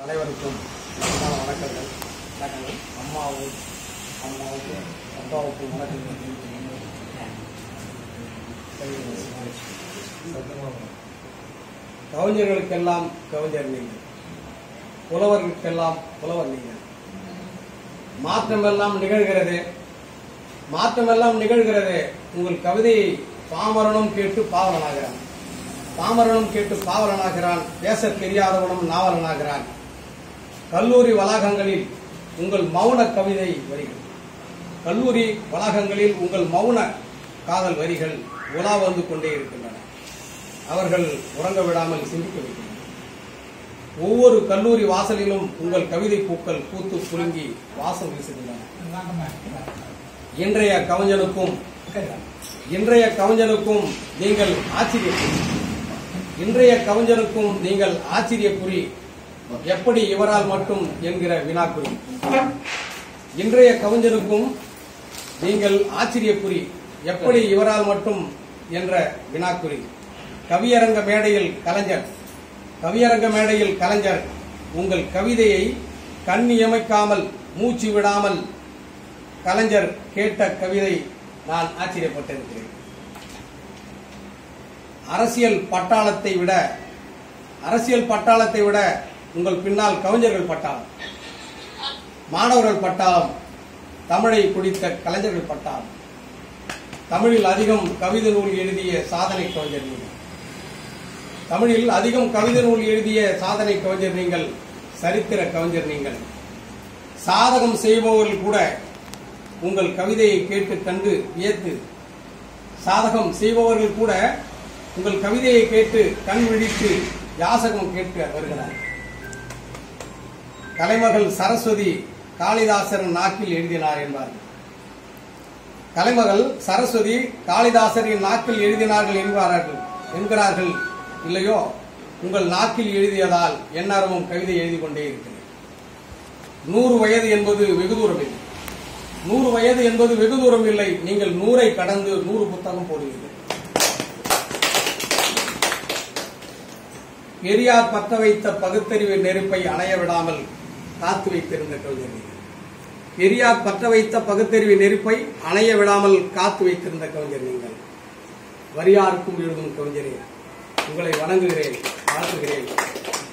அனைவருக்கும் அன்பான வணக்கங்கள் வணக்கங்கள் அம்மாவும் அம்மாவுக்கும் அப்பாவுக்கும் வணக்கங்கள் கவிஞர்களுக்கெல்லாம் கவிஞர் நீங்கள் புலவர்களுக்கெல்லாம் புலவர் நீங்கள் மாற்றமெல்லாம் நிகழ்கிறது மாற்றமெல்லாம் நிகழ்கிறது உங்கள் கவிதையை பாமரனும் கேட்டு பாவலனாகிறான் பாமரனும் கேட்டு பாவலனாகிறான் பேசத் தெரியாதவனும் நாவலனாகிறான் கல்லூரி வளாகங்களில் உங்கள் மௌன கவிதை வரிகள் கல்லூரி வளாகங்களில் உங்கள் மௌன காதல் வரிகள் உலா வந்து கொண்டே இருக்கின்றன அவர்கள் உறங்க விடாமல் சிந்திக்க வைக்கின்றன ஒவ்வொரு கல்லூரி வாசலிலும் உங்கள் கவிதை பூக்கள் பூத்து குலுங்கி வாசம் வீசுகின்றன இன்றைய கவிஞனுக்கும் இன்றைய கவிஞனுக்கும் நீங்கள் ஆச்சரியக்குறி இன்றைய கவிஞனுக்கும் நீங்கள் ஆச்சரியக்குறி எப்படி இவரால் மட்டும் என்கிற வினாக்குறி இன்றைய கவிஞனுக்கும் நீங்கள் ஆச்சரியக்குறி எப்படி இவரால் மட்டும் என்ற வினாக்குறி கவியரங்க மேடையில் கலைஞர் கவியரங்க மேடையில் கலைஞர் உங்கள் கவிதையை கண் இமைக்காமல் மூச்சு விடாமல் கலைஞர் கேட்ட கவிதை நான் ஆச்சரியப்பட்டிருக்கிறேன் அரசியல் பட்டாளத்தை விட அரசியல் பட்டாளத்தை விட உங்கள் பின்னால் கவிஞர்கள் பட்டாளம் மாணவர்கள் பட்டாளம் தமிழை குடித்த கலைஞர்கள் பட்டாளம் தமிழில் அதிகம் கவிதை நூல் எழுதிய சாதனை கவிஞர் நீங்கள் தமிழில் அதிகம் கவிதை நூல் எழுதிய சாதனை கவிஞர் நீங்கள் சரித்திர கவிஞர் நீங்கள் சாதகம் செய்பவர்கள் கூட உங்கள் கவிதையை கேட்டு கண்டு வியத்து சாதகம் செய்பவர்கள் கூட உங்கள் கவிதையை கேட்டு கண் விழித்து யாசகம் கேட்க வருகிறார் கலைமகள் சரஸ்வதி காளிதாசரின் நாக்கில் எழுதினார் என்பார்கள் கலைமகள் சரஸ்வதி காளிதாசரின் நாக்கில் எழுதினார்கள் என்பார்கள் என்கிறார்கள் இல்லையோ உங்கள் நாக்கில் எழுதியதால் எந்நேரமும் கவிதை எழுதி கொண்டே இருக்கிறேன் நூறு வயது என்பது வெகு தூரம் இல்லை நூறு வயது என்பது வெகு தூரம் இல்லை நீங்கள் நூறை கடந்து நூறு புத்தகம் போடுவீர்கள் பெரியார் பற்ற வைத்த பகுத்தறிவு நெருப்பை அணைய விடாமல் காத்து வைத்திருந்த கவிஞர் நீங்கள். பெரியார் பற்ற வைத்த பகுத்தறிவு நெருப்பை அணைய விடாமல் காத்து வைத்திருந்த கவிஞர் நீங்கள் வரியாருக்கும் எழுதும் கவிஞரே உங்களை வணங்குகிறேன் வாழ்த்துகிறேன்